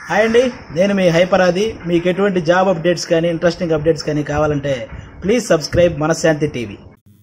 hi అండి నేను మీ హైపరాది మీకు ఎటువంటి జాబ్ అప్డేట్స్ కానీ ఇంట్రెస్టింగ్ అప్డేట్స్ కానీ కావాలంటే please subscribe Manashanti TV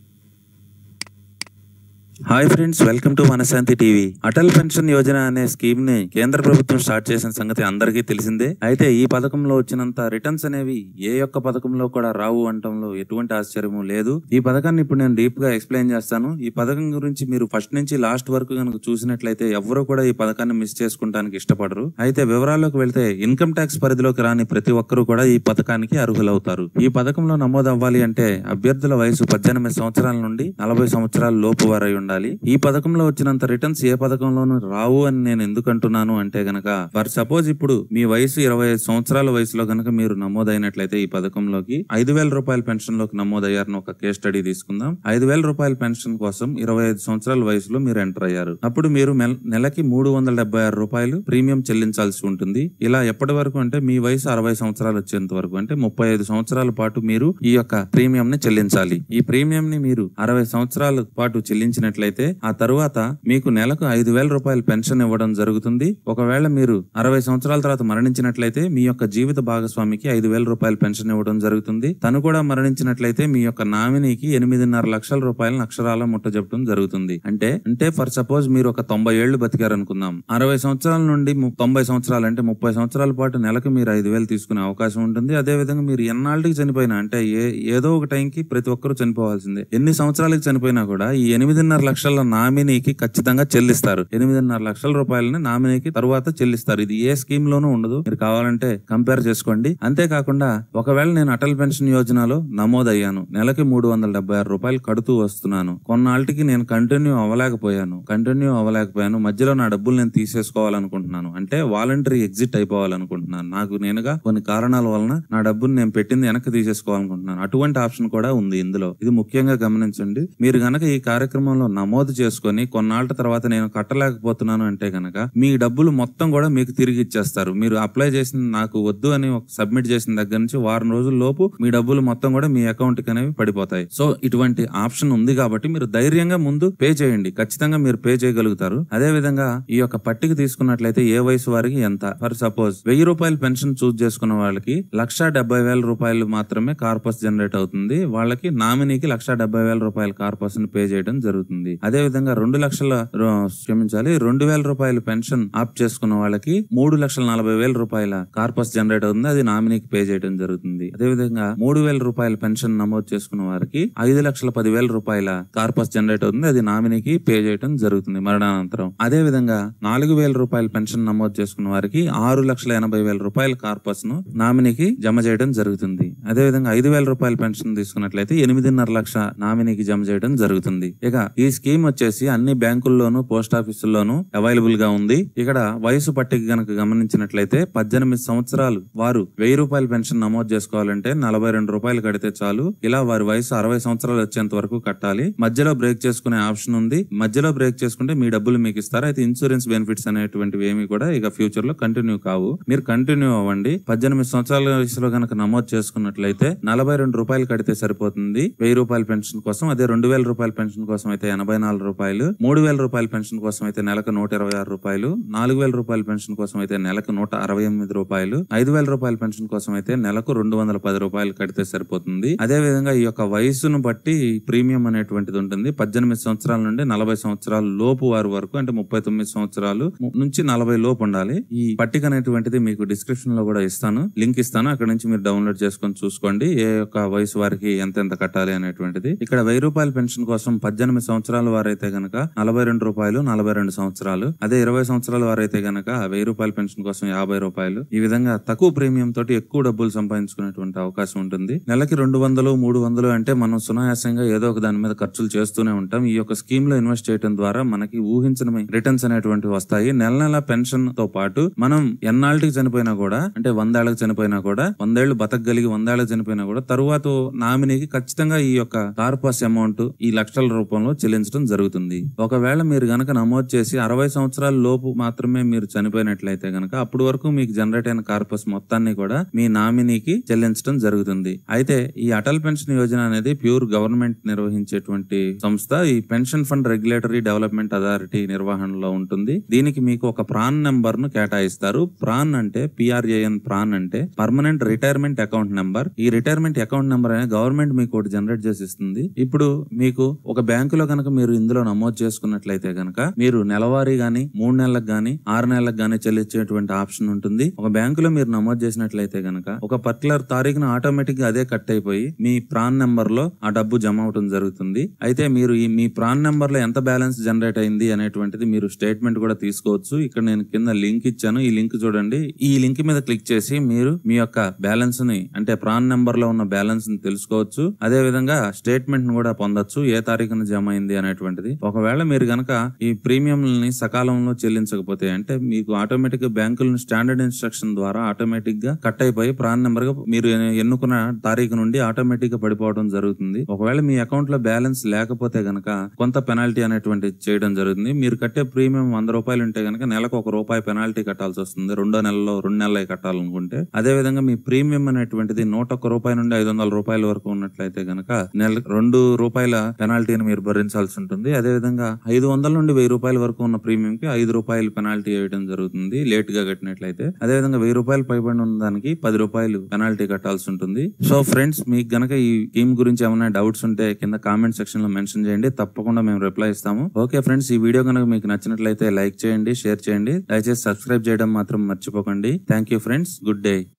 hi friends welcome to Manashanti TV Atal pension Yojana అనే స్కీమ్ ని కేంద్ర ప్రభుత్వం స్టార్ట్ చేసిన సంగతి అందరికీ తెలిసిందే అయితే ఈ పథకంలో వచ్చినంత రిటర్న్స్ అనేవి ఏ ఒక్క పథకంలో కూడా రావు అంటంలో ఎటువంటి ఆశ్చర్యము లేదు ఈ పథకాన్ని ఇప్పుడు నేను డీప్ గా ఎక్స్ప్లెయిన్ చేస్తాను ఈ పథకం గురించి మీరు ఫస్ట్ నుంచి లాస్ట్ వరకు కనుక చూసినట్లయితే ఎవరు కూడా ఈ పథకాన్ని మిస్ చేసుకుంటానికి ఇష్టపడరు అయితే వివరాల్లోకి వెళ్తే ఇన్కమ్ ట్యాక్స్ పరిధిలోకి రాని ప్రతి ఒక్కరూ కూడా ఈ పథకానికి అర్హులవుతారు ఈ పథకంలో నమోదు అవ్వాలి అంటే అభ్యర్థుల వయసు పద్దెనిమిది సంవత్సరాల నుండి నలభై సంవత్సరాల లోపు వారై ఉండాలి ఈ పథకంలో వచ్చినంత రిటర్న్స్ ఏ పథకంలోనూ రావు అని నేను ఎందుకు అంటున్నాను అంటే గనక ఫర్ సపోజ్ ఇప్పుడు మీ వయసు ఇరవై ఐదు సంవత్సరాల వయసులో గనక మీరు నమోదైనట్లయితే ఈ పథకంలోకి ఐదు వేల రూపాయల పెన్షన్ లోకి నమోదయ్యారని ఒక కేస్ స్టడీ తీసుకుందాం ఐదు వేల రూపాయల పెన్షన్ కోసం ఇరవై ఐదు సంవత్సరాల వయసులో మీరు ఎంటర్ అయ్యారు అప్పుడు మీరు మెల్- నెలకి మూడు వందల డెబ్బై ఆరు రూపాయలు ప్రీమియం చెల్లించాల్సి ఉంటుంది ఇలా ఎప్పటి వరకు అంటే మీ వయసు అరవై సంవత్సరాలు వచ్చేంత వరకు అంటే ముప్పై ఐదు సంవత్సరాల పాటు మీరు ఈ యొక్క ప్రీమియం ని చెల్లించాలి ఈ ప్రీమియం ని మీరు అరవై సంవత్సరాల పాటు చెల్లించినట్లయితే ఆ తరువాత మీకు నెలకు ఐదు వేల రూపాయల పెన్షన్ ఇవ్వడం జరుగుతుంది ఒకవేళ మీరు అరవై సంవత్సరాల తర్వాత మరణించినట్లయితే మీ యొక్క జీవిత భాగస్వామికి ఐదు వేల రూపాయల పెన్షన్ ఇవ్వడం జరుగుతుంది తను కూడా మరణించినట్లయితే మీ యొక్క నామినీకి ఎనిమిదిన్నర లక్షల రూపాయలను అక్షరాల ముట్టజెప్పడం జరుగుతుంది అంటే అంటే ఫర్ సపోజ్ మీరు ఒక తొంభై ఏళ్లు బతికారు అనుకుందాం అరవై సంవత్సరాల నుండి ము- తొంభై సంవత్సరాలు అంటే ముప్పై సంవత్సరాల పాటు నెలకు మీరు ఐదు వేలు తీసుకునే అవకాశం ఉంటుంది అదే విధంగా మీరు ఎన్నాళ్ళకి చనిపోయినా అంటే ఏ ఏదో ఒక టైంకి ప్రతి ఒక్కరూ చనిపోవాల్సిందే ఎన్ని సంవత్సరాలకి చనిపోయినా కూడా ఈ ఎనిమిదిన్నర లక్షల నామినీకి ఖచ్చితంగా చెల్లిస్తారు ఎనిమిదిన్నర లక్షల రూపాయలని నామినీకి తరువాత చెల్లిస్తారు ఇది ఏ స్కీమ్ లోనూ ఉండదు మీరు కావాలంటే కంపేర్ చేసుకోండి అంతేకాకుండా ఒకవేళ నేను అటల్ పెన్షన్ యోజనలో నమోదయ్యాను నెలకి మూడు వందల డెబ్బై ఆరు రూపాయలు కడుతూ వస్తున్నాను కొన్నాళ్ళకి నేను కంటిన్యూ అవ్వలేకపోయాను కంటిన్యూ అవ్వలేకపోయాను మధ్యలో నా డబ్బులు నేను తీసేసుకోవాలనుకుంటున్నాను అంటే వాలంటరీ ఎగ్జిట్ అయిపోవాలనుకుంటున్నాను నాకు నేనుగా కొన్ని కారణాల వలన నా డబ్బుని నేను పెట్టింది వెనక్కి తీసేసుకోవాలనుకుంటున్నాను అటువంటి ఆప్షన్ కూడా ఉంది ఇందులో ఇది ముఖ్యంగా గమనించండి మీరు గనక ఈ కార్యక్రమంలో నమోదు చేసుకొని కొన్నాళ్ళ తర్వాత నేను కట్టలేకపోతున్నాను అంటే గనక మీ డబ్బులు మొత్తం కూడా మీకు తిరిగి ఇచ్చేస్తారు మీరు అప్లై చేసిన నాకు వద్దు అని సబ్మిట్ చేసిన దగ్గర నుంచి వారం రోజుల లోపు మీ డబ్బులు మొత్తం కూడా మీ అకౌంట్ కి అనేవి పడిపోతాయి సో ఇటువంటి ఆప్షన్ ఉంది కాబట్టి మీరు ధైర్యంగా ముందు పే చేయండి ఖచ్చితంగా మీరు పే చేయగలుగుతారు అదే విధంగా ఈ యొక్క పట్టిక తీసుకున్నట్లయితే ఏ వయసు వారికి ఎంత ఫర్ సపోజ్ వెయ్యి రూపాయల పెన్షన్ చూస్ చేసుకున్న వాళ్ళకి లక్ష డెబ్బై వేల రూపాయలు మాత్రమే కార్పస్ జనరేట్ అవుతుంది వాళ్ళకి నామినీకి లక్ష డెబ్బై వేల రూపాయల కార్పస్ ని పే చేయడం జరుగుతుంది అదే విధంగా రెండు లక్షల రు- క్షమించాలి రెండు వేల రూపాయల పెన్షన్ ఆప్ చేసుకున్న వాళ్ళకి మూడు లక్షల నలభై వేల రూపాయల కార్పస్ జనరేట్ అవుతుంది అది నామినీకి పే చేయడం జరుగుతుంది అదే విధంగా మూడు వేల రూపాయల పెన్షన్ నమోదు చేసుకున్న వారికి ఐదు లక్షల పది వేల రూపాయల కార్పస్ జనరేట్ అవుతుంది అది నామినీకి పే చేయడం జరుగుతుంది మరణానంతరం అదే విధంగా నాలుగు వేల రూపాయల పెన్షన్ నమోదు చేసుకున్న వారికి ఆరు లక్షల ఎనభై వేల రూపాయల కార్పస్ ను నామినీకి జమ చేయడం జరుగుతుంది అదే విధంగా ఐదు వేల రూపాయల పెన్షన్ తీసుకున్నట్లయితే ఎనిమిదిన్నర లక్ష నామినీకి జమ చేయడం జరుగుతుంది ఇక ఈ స్కీమ్ వచ్చేసి అన్ని బ్యాంకుల్లోనూ పోస్ట్ ఆఫీసుల్లోనూ అవైలబుల్ గా ఉంది ఇక్కడ వయసు పట్టిక గనక గమనించినట్లయితే పద్దెనిమిది సంవత్సరాలు వారు వెయ్యి రూపాయల పెన్షన్ నమోదు చేసుకోవాలంటే నలభై రెండు రూపాయలు కడితే చాలు ఇలా వారి వయసు అరవై సంవత్సరాలు వచ్చేంత వరకు కట్టాలి మధ్యలో బ్రేక్ చేసుకునే ఆప్షన్ ఉంది మధ్యలో బ్రేక్ చేసుకుంటే మీ డబ్బులు మీకు ఇస్తారు అయితే ఇన్సూరెన్స్ బెనిఫిట్స్ అనేటువంటివి ఏమి కూడా ఇక ఫ్యూచర్ లో కంటిన్యూ కావు మీరు కంటిన్యూ అవ్వండి పద్దెనిమిది సంవత్సరాల వయసులో గనక నమోదు చేసుకున్నట్లయితే నలభై రెండు రూపాయలు కడితే సరిపోతుంది వెయ్యి రూపాయల పెన్షన్ కోసం అదే రెండు వేల రూపాయల పెన్షన్ కోసం అయితే ఎనభై నాలుగు రూపాయలు మూడు వేల రూపాయల పెన్షన్ కోసం అయితే నెలకు నూట ఇరవై ఆరు రూపాయలు నాలుగు వేల రూపాయల పెన్షన్ కోసం అయితే నెలకు నూట అరవై ఎనిమిది రూపాయలు ఐదు వేల రూపాయల పెన్షన్ కోసం అయితే నెలకు రెండు వందల పది రూపాయలు కడితే సరిపోతుంది అదే విధంగా ఈ యొక్క వయసును బట్టి ప్రీమియం అనేటువంటిది ఉంటుంది పద్దెనిమిది సంవత్సరాల నుండి నలభై సంవత్సరాల లోపు వారి వరకు అంటే ముప్పై తొమ్మిది సంవత్సరాలు ము- నుంచి నలభై లోపు ఉండాలి ఈ పట్టిక అనేటువంటిది మీకు డిస్క్రిప్షన్ లో కూడా ఇస్తాను లింక్ ఇస్తాను అక్కడ నుంచి మీరు డౌన్లోడ్ చేసుకొని చూసుకోండి ఏ యొక్క వయసు వారికి ఎంత ఎంత కట్టాలి అనేటువంటిది ఇక్కడ వెయ్యి రూపాయల పెన్షన్ కోసం పద్దెనిమిది సంవత్సరాల వారైతే గనక నలభై రెండు రూపాయలు నలభై రెండు సంవత్సరాలు అదే ఇరవై సంవత్సరాల వారైతే గనక వెయ్యి రూపాయల పెన్షన్ కోసం యాభై రూపాయలు ఈ విధంగా తక్కువ ప్రీమియం తోటి ఎక్కువ డబ్బులు సంపాదించుకునేటువంటి అవకాశం ఉంటుంది నెలకి రెండు వందలు మూడు వందలు అంటే మనం సునాయాసంగా ఏదో ఒక దాని మీద ఖర్చులు చేస్తూనే ఉంటాం ఈ యొక్క స్కీమ్ లో ఇన్వెస్ట్ చేయడం ద్వారా మనకి ఊహించిన రిటర్న్స్ అనేటువంటివి వస్తాయి నెల నెల పెన్షన్ తో పాటు మనం ఎన్నాళ్ళకి చనిపోయినా కూడా అంటే వందేళ్లకు చనిపోయినా కూడా వందేళ్లు బతకగలిగి వందేళ్లకు చనిపోయినా కూడా తరువాత నామినీకి ఖచ్చితంగా ఈ యొక్క కార్పస్ అమౌంట్ ఈ లక్షల రూపంలో చెల్లించాలి చెల్లించడం జరుగుతుంది ఒకవేళ మీరు గనక నమోదు చేసి అరవై సంవత్సరాల లోపు మాత్రమే మీరు చనిపోయినట్లయితే గనక అప్పటి వరకు మీకు జనరేట్ అయిన కార్పస్ మొత్తాన్ని కూడా మీ నామినీకి చెల్లించడం జరుగుతుంది అయితే ఈ అటల్ పెన్షన్ యోజన అనేది ప్యూర్ గవర్నమెంట్ నిర్వహించేటువంటి సంస్థ ఈ pension fund regulatory development authority నిర్వహణలో ఉంటుంది దీనికి మీకు ఒక ప్రాన్ నెంబర్ ను కేటాయిస్తారు ప్రాన్ అంటే పిఆర్ఏఎన్ ప్రాన్ అంటే పర్మనెంట్ రిటైర్మెంట్ అకౌంట్ నెంబర్ ఈ రిటైర్మెంట్ అకౌంట్ నెంబర్ అనేది గవర్నమెంట్ మీకు ఒకటి జనరేట్ చేసి ఇస్తుంది ఇప్పుడు మీకు ఒక బ్యాంకులో కనుక మీరు ఇందులో నమోదు చేసుకున్నట్లయితే గనక మీరు నెలవారీ గాని మూడు నెలలకు గాని ఆరు నెలలకు గాని చెల్లించేటువంటి ఆప్షన్ ఉంటుంది ఒక బ్యాంకులో మీరు నమోదు చేసినట్లయితే గనక ఒక పర్టికులర్ తారీఖున ఆటోమేటిక్ గా అదే కట్ అయిపోయి మీ ప్రాన్ నెంబర్ లో ఆ డబ్బు జమ అవటం జరుగుతుంది అయితే మీరు ఈ మీ ప్రాన్ నెంబర్ లో ఎంత బ్యాలెన్స్ జనరేట్ అయింది అనేటువంటిది మీరు స్టేట్మెంట్ కూడా తీసుకోవచ్చు ఇక్కడ నేను కింద లింక్ ఇచ్చాను ఈ లింక్ చూడండి ఈ లింక్ మీద క్లిక్ చేసి మీరు మీ యొక్క బ్యాలెన్స్ ని అంటే ప్రాన్ నెంబర్ లో ఉన్న బ్యాలెన్స్ ని తెలుసుకోవచ్చు అదే విధంగా స్టేట్మెంట్ ను కూడా పొందొచ్చు ఏ తారీఖున జమ అయింది అనేటువంటిది ఒకవేళ మీరు గనక ఈ ప్రీమియంలని సకాలంలో చెల్లించకపోతే అంటే మీకు ఆటోమేటిక్ గా బ్యాంకులను స్టాండర్డ్ ఇన్స్ట్రక్షన్ ద్వారా ఆటోమేటిక్ గా కట్ అయిపోయి ప్రాన్ నెంబర్ గా మీరు ఎన్నుకున్న తారీఖు నుండి ఆటోమేటిక్ గా పడిపోవడం జరుగుతుంది ఒకవేళ మీ అకౌంట్ లో బ్యాలెన్స్ లేకపోతే గనక కొంత పెనాల్టీ అనేటువంటి చేయడం జరుగుతుంది మీరు కట్టే ప్రీమియం వంద రూపాయలు ఉంటే గనక నెలకు ఒక రూపాయి పెనాల్టీ కట్టాల్సి వస్తుంది రెండో నెలలో రెండు నెలలు కట్టాలనుకుంటే అదే విధంగా మీ ప్రీమియం అనేటువంటిది నూట ఒక్క రూపాయి నుండి ఐదు వందల రూపాయల వరకు ఉన్నట్లయితే గనక నెల రెండు రూపాయల పెనాల్టీని మీరు భరించాల్సి ఉంటుంది అదే విధంగా ఐదు వందల నుండి వెయ్యి రూపాయల వరకు ఉన్న ప్రీమియం కి ఐదు రూపాయలు పెనాల్టీ వేయడం జరుగుతుంది లేట్ గా కట్టినట్లయితే అదే విధంగా వెయ్యి రూపాయలు పైబడి ఉన్న దానికి పది రూపాయలు పెనాల్టీ కట్టాల్సి ఉంటుంది సో ఫ్రెండ్స్ మీకు గనక ఈ స్కీమ్ గురించి ఏమైనా డౌట్స్ ఉంటే కింద కామెంట్ సెక్షన్ లో మెన్షన్ చేయండి తప్పకుండా మేము రిప్లై ఇస్తాము ఓకే ఫ్రెండ్స్ ఈ వీడియో కనుక మీకు నచ్చినట్లయితే లైక్ చేయండి షేర్ చేయండి దయచేసి సబ్స్క్రైబ్ చేయడం మాత్రం మర్చిపోకండి thank you friends good day